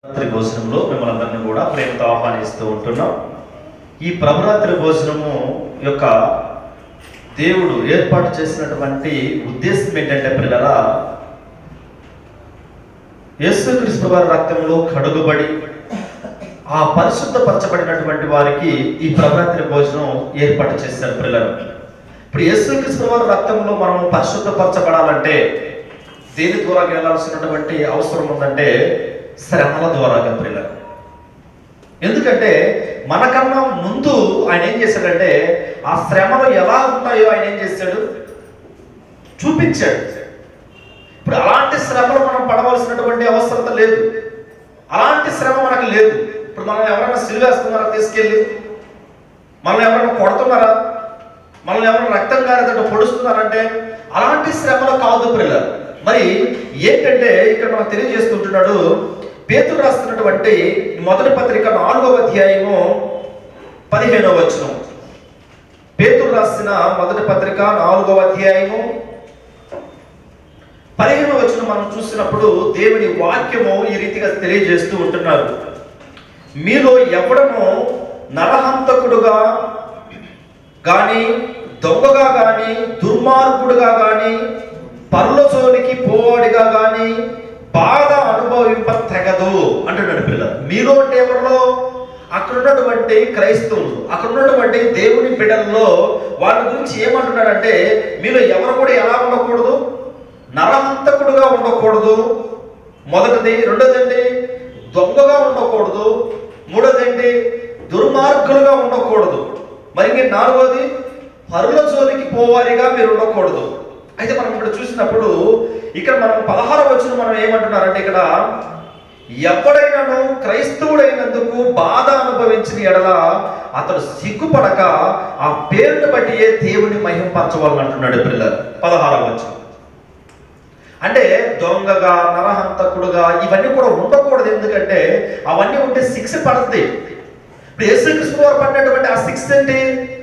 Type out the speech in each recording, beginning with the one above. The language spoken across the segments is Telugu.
రాత్రి భోజనంలో మిమ్మల్ని అందరినీ కూడా ప్రేమతో ఆహ్వానిస్తూ ఉంటున్నాం ఈ ప్రభరాత్రి భోజనము యొక్క దేవుడు ఏర్పాటు చేసినటువంటి ఉద్దేశం ఏంటంటే పిల్లరా యేసుక్రీస్తు వారి రక్తంలో కడుగుబడి ఆ పరిశుద్ధపరచబడినటువంటి వారికి ఈ ప్రభరాత్రి భోజనం ఏర్పాటు చేశారు పిల్లలు ఇప్పుడు యేసుక్రీస్తు వారి రక్తంలో మనం పరిశుద్ధపరచబడాలంటే దేని ద్వారా వెళ్ళాల్సినటువంటి అవసరం ఉందంటే శ్రమల ద్వారాగా పిల్లలు ఎందుకంటే మనకన్నా ముందు ఆయన ఏం చేశాడంటే ఆ శ్రమలు ఎలా ఉంటాయో ఆయన ఏం చేశాడు చూపించాడు ఇప్పుడు అలాంటి శ్రమలు మనం పడవలసినటువంటి అవసరత లేదు అలాంటి శ్రమ మనకు లేదు ఇప్పుడు మనం ఎవరైనా సిలివేస్తున్నారా తీసుకెళ్ళి మనల్ని ఎవరైనా కొడుతున్నారా మనల్ని ఎవరైనా రక్తం కారేటట్టు పొడుస్తున్నారంటే అలాంటి శ్రమలు కాదు పిల్లలు మరి ఏంటంటే ఇక్కడ మనం తెలియజేస్తుంటున్నాడు పేతురు రాస్తున్నటువంటి మొదటి పత్రిక నాలుగవ అధ్యాయము పదిహేనవ వచనం పేతురు రాసిన మొదటి పత్రిక నాలుగవ అధ్యాయము పదిహేనవ వచనం మనం చూసినప్పుడు దేవుని వాక్యము ఈ రీతిగా తెలియజేస్తూ ఉంటున్నారు మీలో ఎవడను నరహంతకుడుగా గాని దొంగగా గాని దుర్మార్గుడుగా గాని పరులచోనికి పోవాడిగా గాని బాధ అనుభవింప తెగదు అంటున్నాడు పిల్లలు మీలో అంటే ఎవరిలో అక్కడ ఉన్నటువంటి క్రైస్తవులు అక్కడ ఉన్నటువంటి దేవుని బిడ్డల్లో వాళ్ళ గురించి ఏమంటున్నాడంటే మీలో ఎవరు కూడా ఎలా ఉండకూడదు నరహంతకుడుగా ఉండకూడదు మొదటిది రెండోదండి దొంగగా ఉండకూడదు మూడోదండి దుర్మార్గులుగా ఉండకూడదు మరి ఇంక నాలుగోది పరుల జోలికి పోవారిగా మీరు ఉండకూడదు అయితే మనం ఇక్కడ చూసినప్పుడు ఇక్కడ మనం పదహార వచ్చిన మనం ఏమంటున్నారంటే ఇక్కడ ఎవడైనాను క్రైస్తవుడైనందుకు బాధ అనుభవించిన ఎడల అతడు సిగ్గుపడక ఆ పేరుని బట్టియే దేవుని మహింపరచవాలని అంటున్నాడు పిల్లలు పదహార వచ్చిన అంటే దొంగగా నరహంతకుడుగా ఇవన్నీ కూడా ఉండకూడదు ఎందుకంటే అవన్నీ ఉంటే శిక్ష పడుతుంది ఇప్పుడు యేసుక్రీస్తు వారు పడినటువంటి ఆ శిక్ష ఏంటి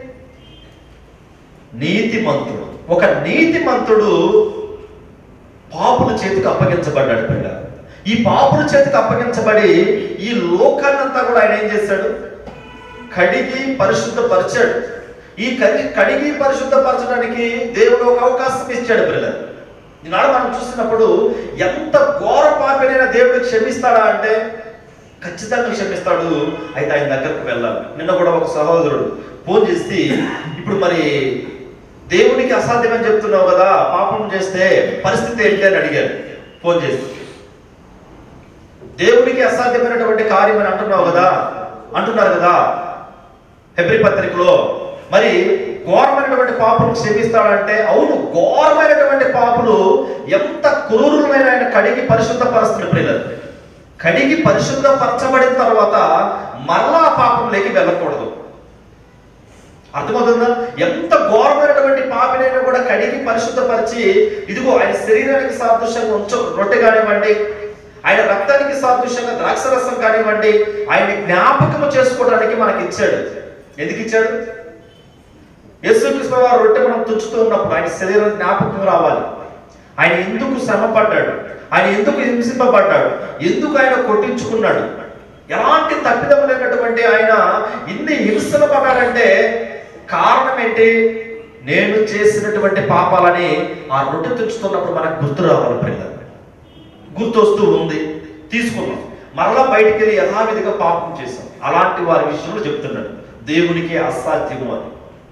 నీతిమంతుడు ఒక నీతిమంతుడు పాపుల చేతికి అప్పగించబడ్డాడు పిల్ల ఈ పాపుల చేతికి అప్పగించబడి ఈ లోకాన్నంతా కూడా ఆయన ఏం చేశాడు కడిగి పరిశుద్ధపరిచాడు ఈ కడిగి కడిగి పరిశుద్ధపరచడానికి దేవుడు ఒక అవకాశం ఇచ్చాడు పిల్లలు ఈనాడు మనం చూసినప్పుడు ఎంత ఘోర పాపినైనా దేవుడు క్షమిస్తాడా అంటే ఖచ్చితంగా క్షమిస్తాడు అయితే ఆయన దగ్గరకు వెళ్ళాలి నిన్న కూడా ఒక సహోదరుడు ఫోన్ చేసి ఇప్పుడు మరి దేవునికి అసాధ్యమని చెప్తున్నావు కదా పాపం చేస్తే పరిస్థితి ఏంటి అని అడిగారు ఫోన్ చేసి దేవునికి అసాధ్యమైనటువంటి కార్యం అని అంటున్నావు కదా అంటున్నారు కదా హెబ్రి పత్రికలో మరి ఘోరమైనటువంటి పాపులు క్షమిస్తాడంటే అవును ఘోరమైనటువంటి పాపులు ఎంత క్రూరులమైన ఆయన కడిగి పరిశుద్ధపరుస్తున్న ప్రియులు కడిగి పరిశుద్ధపరచబడిన తర్వాత మరలా పాపంలోకి వెళ్ళకూడదు అర్థమవుతుందా ఎంత ఘోరమైనటువంటి పాపినైనా కూడా కడిగి పరిశుద్ధపరిచి ఇదిగో ఆయన శరీరానికి సాదృశ్యంగా ఉంచ రొట్టె కానివ్వండి ఆయన రక్తానికి సాదృశ్యంగా ద్రాక్షరసం కానివ్వండి ఆయన్ని జ్ఞాపకము చేసుకోవడానికి మనకి ఇచ్చాడు ఎందుకు ఇచ్చాడు యేసుక్రీస్తు వారు రొట్టె మనం తుంచుతూ ఉన్నప్పుడు ఆయన శరీరం జ్ఞాపకం రావాలి ఆయన ఎందుకు శ్రమ పడ్డాడు ఆయన ఎందుకు హింసింపబడ్డాడు ఎందుకు ఆయన కొట్టించుకున్నాడు ఎలాంటి తప్పిదం లేనటువంటి ఆయన ఇన్ని హింసలు పడ్డాడంటే కారణం ఏంటి నేను చేసినటువంటి పాపాలని ఆ రొట్టె తుంచుతున్నప్పుడు మనకు గుర్తు రావాలి పిల్లలు గుర్తొస్తూ ఉంది తీసుకున్నాం మరలా బయటికి వెళ్ళి యథావిధిగా పాపం చేశాం అలాంటి వారి విషయంలో చెప్తున్నాడు దేవునికి అసాధ్యము అని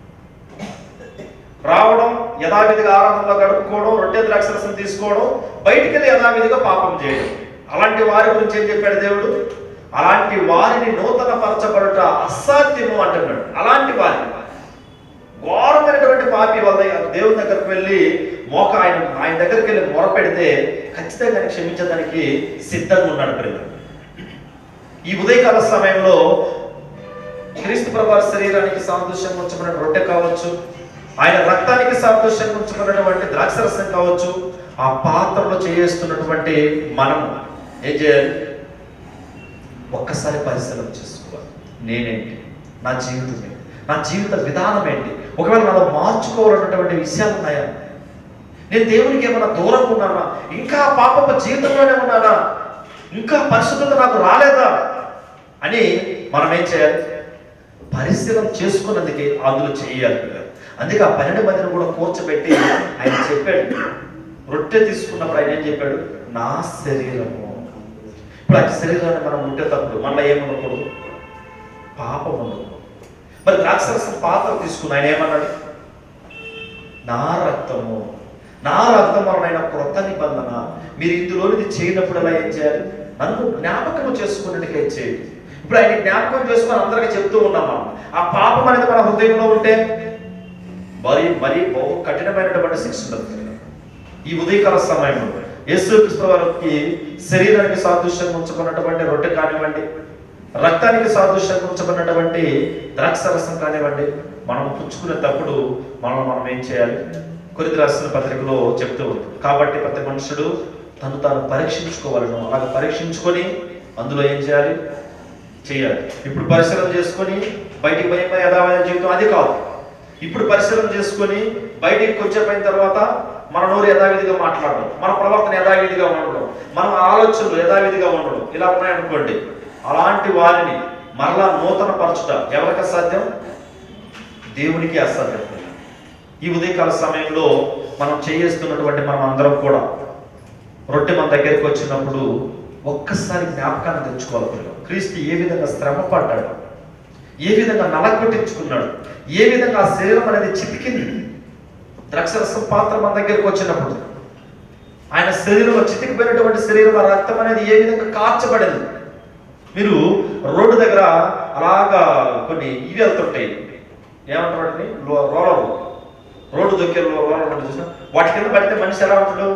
రావడం యథావిధిగా ఆరాధనలో గడుపుకోవడం రొట్టె ద్రాక్షరసం తీసుకోవడం బయటికి వెళ్ళి యథావిధిగా పాపం చేయడం అలాంటి వారి గురించి ఏం చెప్పాడు దేవుడు అలాంటి వారిని నూతన పరచబడుట అసాధ్యము అంటున్నాడు అలాంటి వారిని ఘోరమైనటువంటి పాపి వల్ల దేవుని దగ్గరకు వెళ్ళి మోక ఆయన ఆయన దగ్గరికి వెళ్ళి మొరపెడితే ఖచ్చితంగా ఆయన క్షమించడానికి సిద్ధంగా ఉన్నాడు ప్రేమ ఈ ఉదయకాల సమయంలో క్రీస్తు ప్రభావ శరీరానికి సాదృశ్యంగా ఉంచబడిన రొట్టె కావచ్చు ఆయన రక్తానికి సాదృశ్యంగా ఉంచబడినటువంటి ద్రాక్షరసం కావచ్చు ఆ పాత్రలో చేస్తున్నటువంటి మనం ఏం చేయాలి ఒక్కసారి పరిశీలన చేసుకోవాలి నేనేంటి నా జీవితం ఏంటి నా జీవిత విధానం ఏంటి ఒకవేళ నాలో మార్చుకోవాలన్నటువంటి విషయాలు ఉన్నాయా నేను దేవునికి ఏమైనా దూరంగా ఉన్నానా ఇంకా పాపపు జీవితంలోనే ఉన్నానా ఇంకా పరిశుద్ధత నాకు రాలేదా అని మనం ఏం చేయాలి పరిశీలన చేసుకున్నందుకే అందులో చేయాలి పిల్లలు. అందుకే ఆ పన్నెండు మందిని కూడా కూర్చోబెట్టి ఆయన చెప్పాడు రొట్టె తీసుకున్నప్పుడు ఆయన ఏం చెప్పాడు నా శరీరము ఇప్పుడు ఆ శరీరాన్ని మనం ముట్టేటప్పుడు మళ్ళీ ఏమనకూడదు పాపం ఉండకూడదు మరి ద్రాక్షరసం పాత్ర తీసుకుని ఆయన ఏమన్నాడు నా రక్తము నా రక్తం వలన క్రొత్త నిబంధన మీరు ఇందులోనిది చేయనప్పుడల్లా ఏం చేయాలి నన్ను జ్ఞాపకం చేసుకున్నట్టుగా చేయండి ఇప్పుడు ఆయన జ్ఞాపకం చేసుకుని అందరికీ చెప్తూ ఉన్నాం మనం ఆ పాపం అనేది మన హృదయంలో ఉంటే మరి మరి బహు కఠినమైనటువంటి శిక్ష ఉంటుంది ఈ ఉదయకాల సమయంలో యేసుక్రీస్తు వారికి శరీరానికి సాదృశ్యం ఉంచుకున్నటువంటి రొట్టె కానివ్వండి రక్తానికి సాదృశ్యం ఉంచుకున్నటువంటి ద్రాక్షరసం కానివ్వండి మనం పుచ్చుకునేటప్పుడు మనం మనం ఏం చేయాలి కొరిది రాసిన పత్రికలో చెప్తూ ఉంటుంది కాబట్టి ప్రతి మనుషుడు తను తాను పరీక్షించుకోవాలను అలాగ పరీక్షించుకొని అందులో ఏం చేయాలి చేయాలి ఇప్పుడు పరిశీలన చేసుకొని బయటికి పోయి యథామైన జీవితం అది కాదు ఇప్పుడు పరిశీలన చేసుకొని బయటికి వచ్చేపోయిన తర్వాత మన నోరు యథావిధిగా మాట్లాడడం మన ప్రవర్తన యథావిధిగా ఉండడం మన ఆలోచనలు యథావిధిగా ఉండడం ఇలా ఉన్నాయనుకోండి అలాంటి వారిని మరలా నూతన పరచుట ఎవరికి అసాధ్యం దేవునికి అసాధ్యం ఈ ఉదయకాల సమయంలో మనం చేయేస్తున్నటువంటి మనం అందరం కూడా రొట్టె మన దగ్గరికి వచ్చినప్పుడు ఒక్కసారి జ్ఞాపకాన్ని తెచ్చుకోవాలి పిల్లలు. క్రీస్తు ఏ విధంగా శ్రమ పడ్డాడు ఏ విధంగా నలగొట్టించుకున్నాడు ఏ విధంగా ఆ శరీరం అనేది చితికింది ద్రాక్షరసం పాత్ర మన దగ్గరికి వచ్చినప్పుడు ఆయన శరీరంలో చితికిపోయినటువంటి శరీరం ఆ రక్తం అనేది ఏ విధంగా కార్చబడింది మీరు రోడ్డు దగ్గర అలాగా కొన్ని ఇవి వెళ్తుంటాయి ఏమంటారు వాటిని లో- రోలర్ రోడ్డు దొక్కే లో- రోలర్ ఉంటుంది చూసిన వాటి కింద పడితే మనిషి ఎలా ఉంటాడు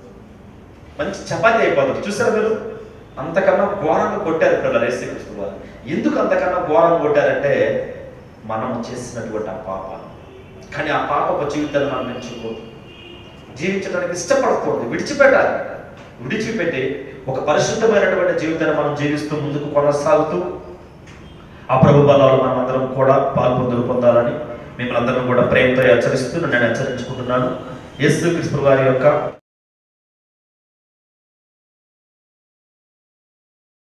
మంచి చపాతీ అయిపోతాడు చూసారా మీరు అంతకన్నా ఘోరంగా కొట్టారు పిల్లలు యేసుక్రీస్తు వారు ఎందుకు అంతకన్నా ఘోరంగా కొట్టారంటే మనం చేసినటువంటి ఆ పాప కానీ ఆ పాప జీవితాన్ని మనం ఎంచుకోదు జీవించడానికి ఇష్టపడకూడదు విడిచిపెట్టాలి విడిచిపెట్టి ఒక పరిశుద్ధమైనటువంటి జీవితాన్ని మనం జీవిస్తూ ముందుకు కొనసాగుతూ ఆ ప్రభు బలాలు మనం అందరం కూడా పాల్పొందులు పొందాలని మిమ్మల్ని అందరం కూడా ప్రేమతో హెచ్చరిస్తూ నేను హెచ్చరించుకుంటున్నాను యేసు క్రీస్తు వారి యొక్క